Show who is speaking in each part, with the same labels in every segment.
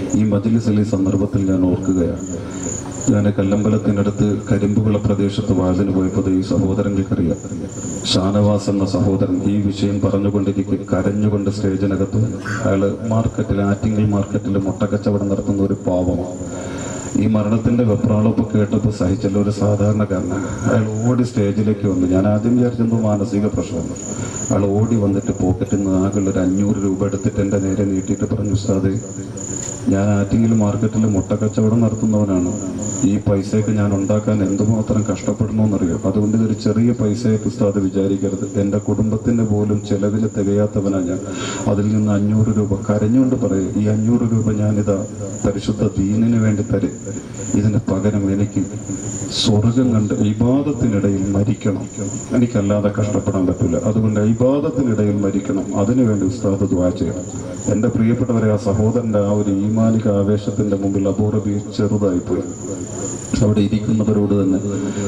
Speaker 1: ഈ മജിലിസിൽ ഈ സന്ദർഭത്തിൽ ഞാൻ ഓർക്കുകയാണ് ഞാൻ കല്ലമ്പലത്തിനടുത്ത് കരിമ്പുകുള പ്രദേശത്ത് വാതിന് പോയപ്പോൾ ഈ സഹോദരങ്ങൾക്കറിയാം ഷാനവാസ് എന്ന സഹോദരൻ ഈ വിഷയം പറഞ്ഞുകൊണ്ടിരിക്കെ കരഞ്ഞുകൊണ്ട് സ്റ്റേജിനകത്ത് അയാള് മാർക്കറ്റിൽ ആറ്റിങ്ങൽ മാർക്കറ്റിൽ മുട്ടക്കച്ചവടം നടത്തുന്ന ഒരു പാവമാണ് ഈ മരണത്തിന്റെ വെപ്രാളപ്പ് കേട്ടപ്പോൾ സഹിച്ചല്ല ഒരു സാധാരണക്കാരനാണ് അയാൾ ഓടി സ്റ്റേജിലേക്ക് വന്നു ഞാൻ ആദ്യം വിചാരിച്ചെന്തോ മാനസിക പ്രശ്നമാണ് അയാൾ ഓടി വന്നിട്ട് പോക്കറ്റിൽ നിന്ന് ആകെ ഒരു അഞ്ഞൂറ് രൂപ എടുത്തിട്ട് എൻ്റെ നേരെ നീട്ടിയിട്ട് പറഞ്ഞു ഉസ്താദ് ഞാൻ ആറ്റിങ്ങിൽ മാർക്കറ്റിൽ മുട്ടക്കച്ചവടം നടത്തുന്നവനാണ് ഈ പൈസയൊക്കെ ഞാൻ ഉണ്ടാക്കാൻ എന്തുമാത്രം കഷ്ടപ്പെടണമെന്നറിയോ അതുകൊണ്ട് ഇതൊരു ചെറിയ പൈസയായിട്ട് ഉസ്താദ് വിചാരിക്കരുത് എൻ്റെ കുടുംബത്തിന് പോലും ചെലവിന് തികയാത്തവനാ ഞാൻ അതിൽ നിന്ന് അഞ്ഞൂറ് രൂപ കരഞ്ഞുകൊണ്ട് പറയും ഈ അഞ്ഞൂറ് രൂപ ഞാനിതാ പരിശുദ്ധ ദീനിന് വേണ്ടി തരും ഇതിന് പകരം എനിക്ക് സ്വർഗം കണ്ട് ഇബാദത്തിനിടയിൽ മരിക്കണം എനിക്കല്ലാതെ കഷ്ടപ്പെടാൻ പറ്റില്ല അതുകൊണ്ട് ഇബാദത്തിനിടയിൽ മരിക്കണം അതിനുവേണ്ടി ഉസ്താദ് ദ്വാ ചെയ്യണം എൻ്റെ പ്രിയപ്പെട്ടവരെ ആ സഹോദരന്റെ ആ ഒരു ഈമാനിക ആവേശത്തിന്റെ മുമ്പിൽ അപൂർവി ചെറുതായിപ്പോയി അവിടെ ഇരിക്കുന്നവരോട് തന്നെ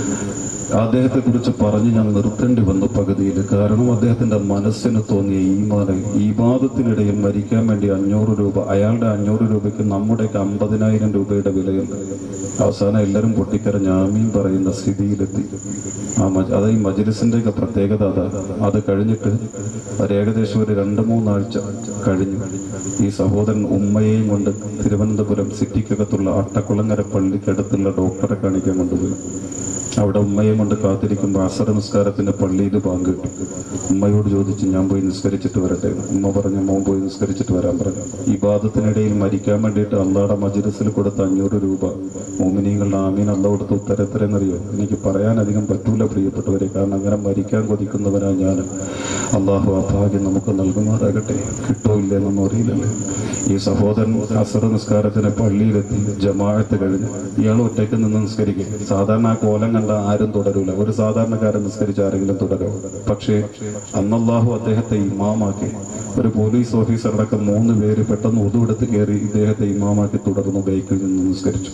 Speaker 1: അദ്ദേഹത്തെ കുറിച്ച് പറഞ്ഞ് ഞാൻ നിർത്തേണ്ടി വന്നു പകുതിയിൽ കാരണം അദ്ദേഹത്തിന്റെ മനസ്സിന് തോന്നിയ ഈമാന് ഈമാദത്തിനിടയിൽ മരിക്കാൻ വേണ്ടി അഞ്ഞൂറ് രൂപ അയാളുടെ അഞ്ഞൂറ് രൂപയ്ക്ക് നമ്മുടെയൊക്കെ അമ്പതിനായിരം രൂപയുടെ വിലയുണ്ട് അവസാനം എല്ലാവരും പൊട്ടിക്കരഞ്ഞ് ആമീൻ പറയുന്ന സ്ഥിതിയിലെത്തി ആ മജ അത് ഈ മജ്ലിസിന്റെ ഒക്കെ പ്രത്യേകത അതാ അത് കഴിഞ്ഞിട്ട് ഒരു ഏകദേശം ഒരു രണ്ട് മൂന്നാഴ്ച കഴിഞ്ഞു ഈ സഹോദരൻ ഉമ്മയെയും കൊണ്ട് തിരുവനന്തപുരം സിറ്റിക്കകത്തുള്ള അട്ടക്കുളങ്ങര പള്ളിക്കടുത്തുള്ള ഡോക്ടറെ കാണിക്കാൻ കൊണ്ടുപോയി അവിടെ ഉമ്മയെ കൊണ്ട് കാത്തിരിക്കുമ്പോൾ അസറ നിസ്കാരത്തിന്റെ പള്ളിയിൽ ബാങ്ക് കിട്ടി ഉമ്മയോട് ചോദിച്ചു ഞാൻ പോയി നിസ്കരിച്ചിട്ട് വരട്ടെ ഉമ്മ പറഞ്ഞു മോൻ പോയി നിസ്കരിച്ചിട്ട് വരാൻ പറഞ്ഞു ഈ ബാധത്തിനിടയിൽ മരിക്കാൻ വേണ്ടിയിട്ട് അള്ളാടെ മജിലിസിൽ കൊടുത്ത അഞ്ഞൂറ് രൂപ മോമിനിങ്ങളുടെ ആമീൻ അള്ള കൊടുത്ത ഉത്തരത്തരെന്നറിയോ എനിക്ക് പറയാൻ അധികം പറ്റൂല പ്രിയപ്പെട്ടവരെ കാരണം അങ്ങനെ മരിക്കാൻ കൊതിക്കുന്നവനാ ഞാൻ അള്ളാഹു ആ ഭാഗ്യം നമുക്ക് നൽകുമാറാകട്ടെ കിട്ടോ ഇല്ലെന്നൊന്നും അറിയില്ലല്ലോ ഈ സഹോദരൻ അസറ നിസ്കാരത്തിന് പള്ളിയിലെത്തി ജമാഅത്ത് കഴിഞ്ഞ് ഇയാൾ ഒറ്റയ്ക്ക് നിന്ന് നിസ്കരിക്കും സാധാരണ ആ കോലം കണ്ട ആരും തുടരൂല ഒരു സാധാരണക്കാരൻ നിസ്കരിച്ച് ആരെങ്കിലും തുടരും പക്ഷേ അന്നല്ലാഹു അദ്ദേഹത്തെ ഇമാമാക്കി ഒരു പോലീസ് ഓഫീസർ അടക്കം മൂന്ന് പേര് പെട്ടെന്ന് ഒതുവെടുത്ത് കയറി ഇദ്ദേഹത്തെ ഇമാമാക്കി തുടർന്ന് ബൈക്കിൽ നിന്ന് നിസ്കരിച്ചു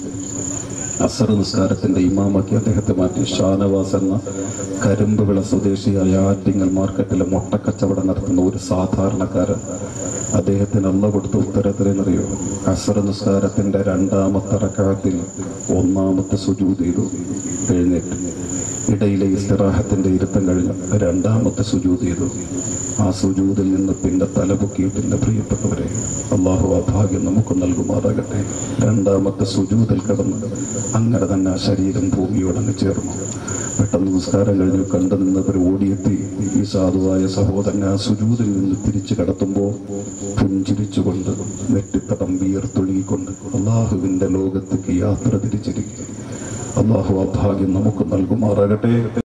Speaker 1: അസർ നിസ്കാരത്തിന്റെ ഇമാമാക്കി അദ്ദേഹത്തെ മാറ്റി ഷാനവാസ് എന്ന കരിമ്പുവിള സ്വദേശിയായ ആറ്റിങ്ങൽ മാർക്കറ്റിലെ മുട്ടക്കച്ചവടം നടത്തുന്ന ഒരു സാധാരണക്കാരൻ അദ്ദേഹത്തിന് അല്ല കൊടുത്ത ഉത്തരത്തിലെന്നറിയോ അസർ നിസ്കാരത്തിന്റെ രണ്ടാമത്തെ റക്കാത്തിൽ ഒന്നാമത്തെ സുജൂത് ചെയ്തു എഴുന്നേറ്റ് ഇടയിലെ ഇസ്തിറാഹത്തിന്റെ ഇരുത്തം കഴിഞ്ഞ് രണ്ടാമത്തെ സുജൂത് ചെയ്തു ആ സുജൂതിൽ നിന്ന് പിന്നെ തലപൊക്കിയിട്ടില്ല പ്രിയപ്പെട്ടവരെ അള്ളാഹു ആ ഭാഗ്യം നമുക്ക് നൽകുമാറാകട്ടെ രണ്ടാമത്തെ സുജൂതിൽ കിടന്ന് അങ്ങനെ തന്നെ ആ ശരീരം ഭൂമിയോടങ്ങ് ചേർന്നു പെട്ടെന്ന് നിസ്കാരം കഴിഞ്ഞ് കണ്ടു നിന്നവർ ഓടിയെത്തി ഈ സാധുവായ സഹോദരൻ ആ സുജൂതിൽ നിന്ന് തിരിച്ചു കടത്തുമ്പോൾ പുഞ്ചിരിച്ചുകൊണ്ട് നെറ്റിത്തടം വിയർത്തൊഴുകിക്കൊണ്ട് അള്ളാഹുവിന്റെ ലോകത്തേക്ക് യാത്ര തിരിച്ചിരിക്കുക അള്ളാഹു ആ ഭാഗ്യം നമുക്ക് നൽകുമാറാകട്ടെ